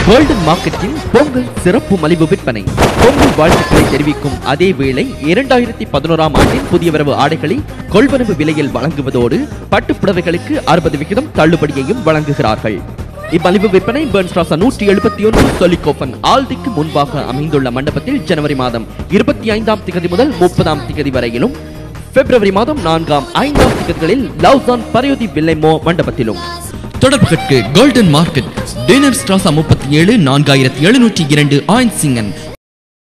golden மார்க்கெட்டின் Pongal சிறப்பு மலிவு விற்பனை பொங்கல் வாழ்த்துக்களை தெரிவிக்கும் அதே வேளை இரண்டாயிரத்தி பதினோராம் ஆண்டின் புதிய வரவு ஆடைகளை கொள்வனவு விலையில் வழங்குவதோடு பட்டுப் புடவைகளுக்கு அறுபது விகிதம் தள்ளுபடியையும் வழங்குகிறார்கள் இம்மலிவு விற்பனை பெர்ன்ஸ்ட்ராசா நூற்றி எழுபத்தி ஒன்று சொலிகோப்பன் ஆல்டிக்கு முன்பாக அமைந்துள்ள மண்டபத்தில் ஜனவரி மாதம் இருபத்தி ஐந்தாம் திகதி முதல் முப்பதாம் திகதி வரையிலும் பிப்ரவரி மாதம் நான்காம் ஐந்தாம் திகதிகளில் லவ்சான் பரியுதி வில்லைமோ மண்டபத்திலும் தொடர்புகளுக்கு கோல்டன் மார்க்கெட் டினர் ஸ்ட்ராசா முப்பத்தி ஏழு நான்காயிரத்தி எழுநூற்றி இரண்டு ஆயின் சிங்கன்